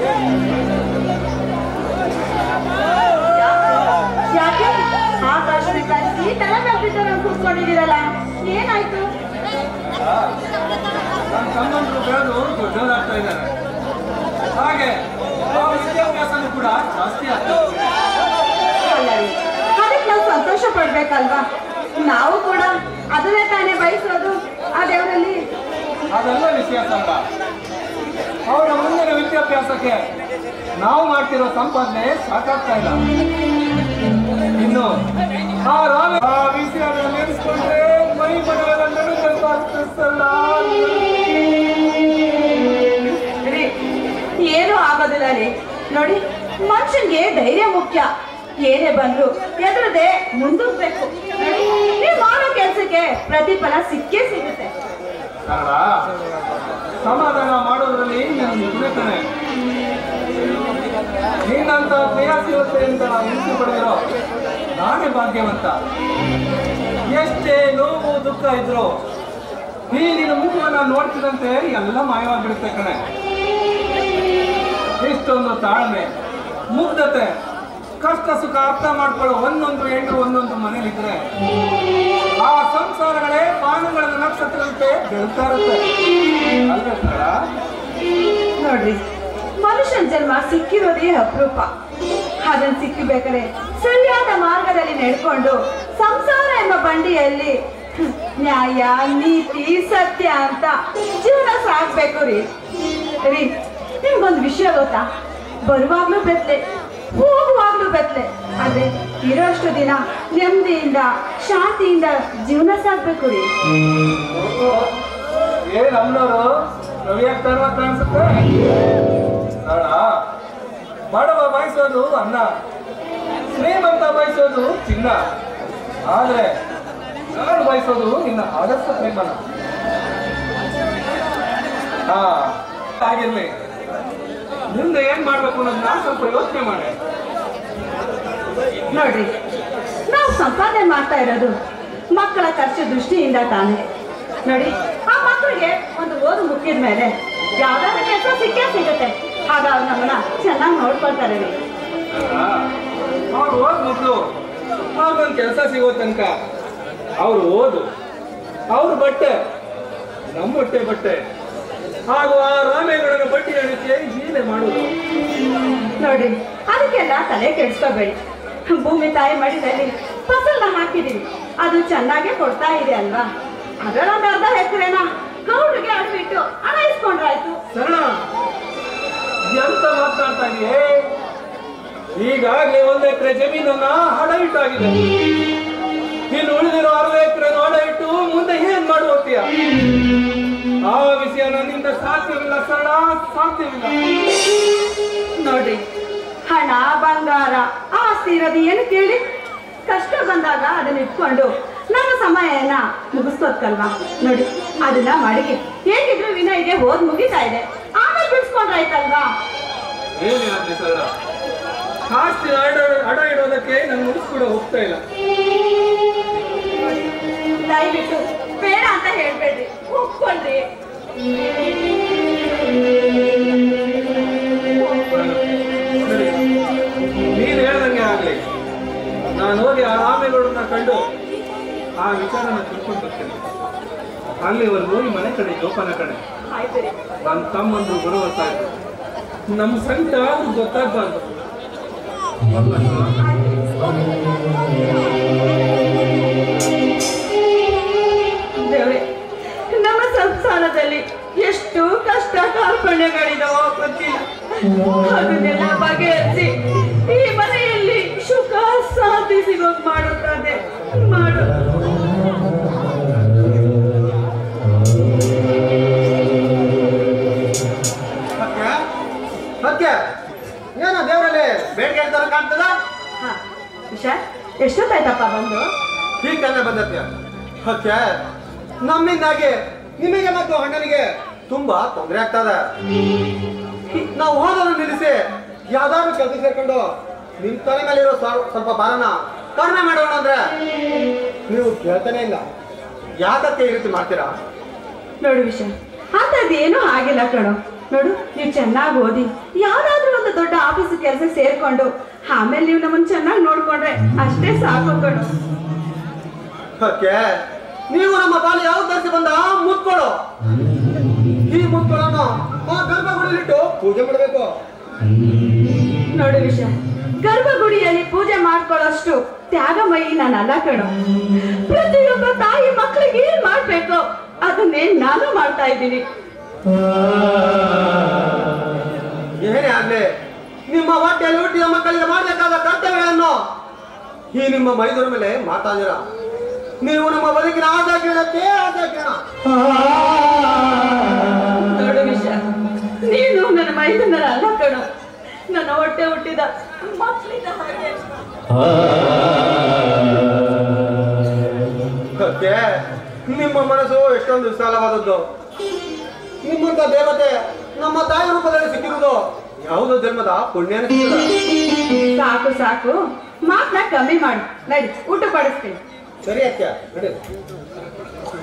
ಯಾಕೆ ಆಕಾಶದ ಕಳಿಸಿ ತಲೆ ಮೇಲೆ ಕೂತ್ಕೊಂಡಿದ್ದೀರಲ್ಲ ಏನಾಯ್ತು ನನ್ನ ತಮ್ಮಂದ್ರು ಬೆಳೆದು ದೊಡ್ಡವರಾಗ್ತಾ ಇದ್ದಾರೆ ಹಾಗೆ ಅವ್ರ ವಿದ್ಯಾಭ್ಯಾಸನೂ ಕೂಡ ಜಾಸ್ತಿ ಆಗ್ತಾ ಇದೆ ಒಳ್ಳೆಯದು. ಅದಕ್ಕೆ ನಾವು ಸಂತೋಷ ಪಡ್ಬೇಕಲ್ವಾ ನಾವು ಕೂಡ ಅದನ್ನೇ ತಾನೇ ಬಯಸೋದು ಆ ದೇವರಲ್ಲಿ ಅದೆಲ್ಲ ವಿಷಯ ಸಂಘ ಅವರ ಮುಂದಿನ ವಿದ್ಯಾಭ್ಯಾಸಕ್ಕೆ ನಾವು ಮಾಡ್ತಿರೋ ಸಂಪಾದನೆ ಸಾಕಾಗ್ತಾ ಇಲ್ಲ ಇನ್ನು ಆ ರಾಮ ಆ ವಿಷಯನ ನೆನೆಸ್ಕೊಂಡ್ರೆ ಮೈ ಮನವೆಲ್ಲ ನಡುಗಂತ ಆಗ್ತಿರ್ತಲ್ಲ ರೀ, ಏನೂ ಆಗೋದಿಲ್ಲ ರೀ ನೋಡಿ ಮನುಷ್ಯನ್ಗೆ ಧೈರ್ಯ ಮುಖ್ಯ ಏನೇ ಬಂದ್ರು ಎದುರದೆ ಮುಂದೋಗ್ಬೇಕು ನೋಡಿ, ನೀವ್ ಮಾಡೋ ಕೆಲ್ಸಕ್ಕೆ ಪ್ರತಿಫಲ ಸಿಕ್ಕೇ ಸಿಗುತ್ತೆ ಕನ್ನಡ ಸಮಾಧಾನ ಮಾಡೋದ್ರಲ್ಲಿ ನಾನು ನಿಜವೇ ಕಣೆ ನೀನಂತ ಕ್ರಿಯಾಶೀಲತೆಯಿಂದ ಮುಕ್ತಿ ಪಡೆದಿರೋ ನಾನೇ ಭಾಗ್ಯವಂತ ಎಷ್ಟೇ ನೋವು ದುಃಖ ಇದ್ರು ಈ ನಿನ್ನ ಮುಖವನ್ನ ನೋಡ್ತಿದಂತೆ ಎಲ್ಲ ಮಾಯವಾಗಿಬಿಡುತ್ತೆ ಕಣೆ ಇಷ್ಟೊಂದು ತಾಳ್ಮೆ ಮುಗ್ಧತೆ ಕಷ್ಟ ಸುಖ ಅರ್ಥ ಮಾಡ್ಕೊಳ್ಳೋ ಒಂದೊಂದು ಹೆಣ್ಣು ಒಂದೊಂದು ಮನೇಲಿದ್ರೆ ಆ ಸಂಸಾರಗಳೇ ಪಾನುಗಳ ನಕ್ಷತ್ರದಂತೆ ಬೆಳ್ತಾ ಇರುತ್ತೆ ಅಲ್ವೇ ಕನ್ನಡ ನೋಡ್ರಿ ಮನುಷ್ಯನ ಜನ್ಮ ಸಿಕ್ಕಿರೋದೇ ಅಪರೂಪ ಅದನ್ನ ಸಿಕ್ಕಿಬೇಕಾದ್ರೆ ಸರಿಯಾದ ಮಾರ್ಗದಲ್ಲಿ ನಡ್ಕೊಂಡು ಸಂಸಾರ ಎಂಬ ಬಂಡಿಯಲ್ಲಿ ಹ್ಮ್, ನ್ಯಾಯ ನೀತಿ ಸತ್ಯ ಅಂತ ಜೀವನ ಸಾಗ್ಬೇಕು ರೀ ರೀ ನಿಮ್ಗೊಂದು ವಿಷಯ ಗೊತ್ತಾ ಬರುವಾಗ್ಲೂ ಬೆತ್ತಲೆ ಹೋಗುವಾಗ್ಲೂ ಬೆತ್ತಲೆ ಆದ್ರೆ ಇರೋಷ್ಟು ದಿನ ನೆಮ್ಮದಿಯಿಂದ ಶಾಂತಿಯಿಂದ ಜೀವನ ಸಾಗ್ಬೇಕು ರೀ ಏನ್ ಅಮ್ಮನವರು ರವಿ ಆಗ್ತಾರ ಅಂತ ಅನ್ಸುತ್ತೆ ನೋಡ ಬಡವ ಬಯಸೋದು ಅನ್ನ ಶ್ರೀಮಂತ ಬಯಸೋದು ಚಿನ್ನ ಆದ್ರೆ ನಾನು ಬಯಸೋದು ನಿನ್ನ ಆದರ್ಶ ಪ್ರೇಮನ ಹಾ ಹಾಗಿರ್ಲಿ ಮುಂದೆ ಏನ್ ಮಾಡ್ಬೇಕು ಅನ್ನೋದನ್ನ ಸ್ವಲ್ಪ ಯೋಚನೆ ಮಾಡಿ ನೋಡ್ರಿ ನಾವು ಸಂಪಾದನೆ ಮಾಡ್ತಾ ಇರೋದು ಮಕ್ಕಳ ಖರ್ಚು ದೃಷ್ಟಿಯಿಂದ ತಾನೆ ನೋಡಿ ಆ ಮಕ್ಕಳಿಗೆ ಒಂದು ಓದು ಮುಗಿದ ಮೇಲೆ ಯಾವ್ದಾದ್ರು ಕೆಲಸ ಸಿಕ್ಕೇ ಸಿಗುತ್ತೆ ಆಗ ಅವ್ರು ನಮ್ಮನ್ನ ಚೆನ್ನಾಗಿ ನೋಡ್ಕೊಳ್ತಾರೆ ರೀ ಅವ್ರು ಓದ್ ಮುಗ್ದು ಅವ್ರಿಗೊಂದು ಕೆಲಸ ಸಿಗೋ ತನಕ ಅವ್ರು ಓದು ಅವ್ರ ಬಟ್ಟೆ ನಮ್ಮ ಬಟ್ಟೆ ಬಟ್ಟೆ ಹಾಗೂ ಆ ರಾಮೇಗೌಡನ ಬಟ್ಟೆ ಎಣಿಕೆ ಹೀಗೆ ಮಾಡುದು ನೋಡಿ ಅದಕ್ಕೆಲ್ಲ ತಲೆ ಕೆಡಿಸ್ಕೋಬೇಡಿ ಭೂಮಿ ತಾಯಿ ಮಡಿದಲ್ಲಿ ಫಸಲ್ನ ಹಾಕಿದೀವಿ ಅದು ಚೆನ್ನಾಗೇ ಕೊಡ್ತಾ ಇದೆ ಅಲ್ವಾ ಅದರೊಂದು ಅರ್ಧ ಎಕರೆನ ಗೌಡ್ರಿಗೆ ಅಡ್ಬಿಟ್ಟು ಹಣ ಇಸ್ಕೊಂಡ್ರಾಯ್ತು ಸರಳ ಎಂತ ಮಾತಾಡ್ತಾ ಇದೆಯೇ ಈಗಾಗಲೇ ಒಂದು ಎಕರೆ ಜಮೀನನ್ನ ಹಣ ಇಟ್ಟಾಗಿದೆ ಇನ್ನು ಉಳಿದಿರೋ ಅರ್ಧ ಎಕರೆ ಹಣ ಇಟ್ಟು ಮುಂದೆ ಏನ್ ಮಾಡುವತ್ತೀಯ ಆ ವಿಷಯ ನನ್ನಿಂದ ಸಾಧ್ಯವಿಲ್ಲ ಸರಳ ಸಾಧ್ಯವಿಲ್ಲ ನೋಡ್ರಿ ಹಣ ಬಂಗಾರ ಆಸ್ತಿ ಇರೋದು ಏನು ಕೇಳಿ ಕಷ್ಟ ಬಂದಾಗ ಅದನ್ನ ಇಟ್ಕೊಂಡು ನಮ್ಮ ಸಮಯನ ಮುಗಿಸ್ಕೋದ್ಕಲ್ವಾ ನೋಡಿ ಅದನ್ನ ಮಡಗಿ ಹೇಗಿದ್ರು ವಿನಯ್ಗೆ ಓದ್ ಮುಗಿತಾ ಇದೆ ಆಮೇಲೆ ಬಿಡಿಸ್ಕೊಂಡ್ರಾಯ್ತಲ್ವಾ ಏನಿಲ್ಲ ಸರಳ ಆಸ್ತಿ ಅಡ ಅಡ ಇಡೋದಕ್ಕೆ ನಾನು ಮುಗಿಸ್ಕೂಡ ಹೋಗ್ತಾ ಇಲ್ಲ ದಯವಿಟ್ಟು ಬೇಡ ಅಂತ ಹೇಳ್ಬೇಡ್ರಿ ಒಪ್ಕೊಳ್ರಿ ಸರಿ ನೀನ್ ಹೇಳ್ದಂಗೆ ಆಗ್ಲಿ ನಾನು ಹೋಗಿ ಆ ರಾಮೇಗೌಡರನ್ನ ಕಂಡು ಆ ವಿಚಾರನ ತಿಳ್ಕೊಂಡು ಬರ್ತೇನೆ ಅಲ್ಲಿವರೆಗೂ ಈ ಮನೆ ಕಡೆ ಜೋಪಾನ ಕಡೆ ಆಯ್ತು ರೀ ನನ್ನ ತಮ್ಮಂದ್ರು ಬರುವಂತ ನಮ್ಮ ಸಂಕಟ ಅವ್ರಿಗೆ ಗೊತ್ತಾಗ್ಬಾರ್ದು ದೇವ್ರೆ ನಮ್ಮ ಸಂಸಾರದಲ್ಲಿ ಎಷ್ಟು ಕಷ್ಟ ಕಾರ್ಪಣ್ಯಗಳಿದಾವೋ ಗೊತ್ತಿಲ್ಲ ಅದನ್ನೆಲ್ಲ ಬಗೆಹರಿಸಿ ಈ ಮನೆಯಲ್ಲಿ ಸುಖ ಶಾಂತಿ ಸಿಗೋಕ್ ಮಾಡುತ್ತದೆ ಮಾಡು ಸತ್ಯ ಸತ್ಯ ಏನೋ ದೇವರಲ್ಲಿ ಬೇಡಿಕೆ ಹೇಳ್ತಾರ ಕಾಣ್ತದ ಹಾ ವಿಶಾಲ್ ಎಷ್ಟೊತ್ತಾಯ್ತಪ್ಪ ಬಂದು ಹೀಗಂದ್ರೆ ಬಂದತ್ಯ ಸತ್ಯ ನಮ್ಮಿಂದಾಗಿ ನಿಮಗೆ ಮತ್ತು ಅಣ್ಣನಿಗೆ ತುಂಬಾ ತೊಂದರೆ ಆಗ್ತದ ನಾವು ಓದೋದನ್ನ ನಿಲ್ಲಿಸಿ ಯಾವ್ದಾದ್ರು ಕೆಲಸ ಸೇರ್ಕೊಂಡು ನಿಮ್ ತಲೆ ಮೇಲೆ ಇರೋ ಸ್ವ- ಸ್ವಲ್ಪ ಭಾರನ ಕಡಿಮೆ ಮಾಡೋಣ ಅಂದ್ರೆ ನೀವು ಕೇಳ್ತಾನೆ ಇಲ್ಲ ಯಾಕಕ್ಕೆ ಈ ರೀತಿ ಮಾಡ್ತೀರಾ ನೋಡು ವಿಷಯ ಅಂತದ್ದೇನೂ ಆಗಿಲ್ಲ ಕಣೋ ನೋಡು ನೀವು ಚೆನ್ನಾಗಿ ಓದಿ ಯಾವ್ದಾದ್ರೂ ಒಂದು ದೊಡ್ಡ ಆಫೀಸ್ ಕೆಲಸ ಸೇರ್ಕೊಂಡು ಆಮೇಲೆ ನೀವು ನಮ್ಮನ್ನ ಚೆನ್ನಾಗಿ ನೋಡ್ಕೊಂಡ್ರೆ ಅಷ್ಟೇ ಸಾಕು ಕಣು ಓಕೆ ನೀವು ನಮ್ಮ ಪಾಲು ಯಾವ್ದು ಧರಿಸಿ ಬಂದ ಮುತ್ಕೊಳು ಈ ಮುತ್ಕೊಳ್ಳೋನು ಆ ಗರ್ಭಗುಡಿಲಿಟ್ಟು ಪೂಜೆ ಮಾಡಬೇಕು ನೋಡು ವಿಷಯ ಗರ್ಭಗುಡಿಯಲ್ಲಿ ಪೂಜೆ ಮಾಡ್ಕೊಳ್ಳೋಷ್ಟು ತ್ಯಾಗಮಯಿ ನಾನಲ್ಲ ಕಣು ಪ್ರತಿಯೊಬ್ಬ ತಾಯಿ ಮಕ್ಕಳಿಗೆ ಏನ್ ಮಾಡ್ಬೇಕು ಅದನ್ನೇ ನಾನು ಮಾಡ್ತಾ ಇದ್ದೀನಿ ಏನೇ ಆಗ್ಲಿ ನಿಮ್ಮ ಹೊಟ್ಟೆಯಲ್ಲಿ ಹುಟ್ಟಿದ ಮಕ್ಕಳಿಗೆ ಮಾಡಬೇಕಾದ ಕರ್ತವ್ಯಗಳನ್ನು ಈ ನಿಮ್ಮ ಮೈದೂರ ಮೇಲೆ ಮಾತಾಡಿರ ನೀವು ನಮ್ಮ ಬದುಕಿನ ಆಸೆ ಕೇಳಕ್ಕೆ ಆಸೆ ಕೇಳ ನೋಡು ವಿಷಯ ನೀನು ನನ್ನ ಮೈದನರ ಅಲ್ಲ ಕಣು ನನ್ನ ಹೊಟ್ಟೆ ಹುಟ್ಟಿದ ಮಕ್ಕಳಿನ ಹಾಗೆ ಓಕೆ ನಿಮ್ಮ ಮನಸ್ಸು ಎಷ್ಟೊಂದು ವಿಶಾಲವಾದದ್ದು ನಿಮ್ಮಂತ ದೇವತೆ ನಮ್ಮ ತಾಯಿ ರೂಪದಲ್ಲಿ ಸಿಕ್ಕಿರುವುದು ಯಾವುದೋ ಜನ್ಮದ ಪುಣ್ಯ ಸಾಕು ಸಾಕು ಮಾತನ್ನ ಕಮ್ಮಿ ಮಾಡು ನಡಿ ಊಟ ಪಡಿಸ್ತೀನಿ ಸರಿ ಅಕ್ಕ ನಡಿ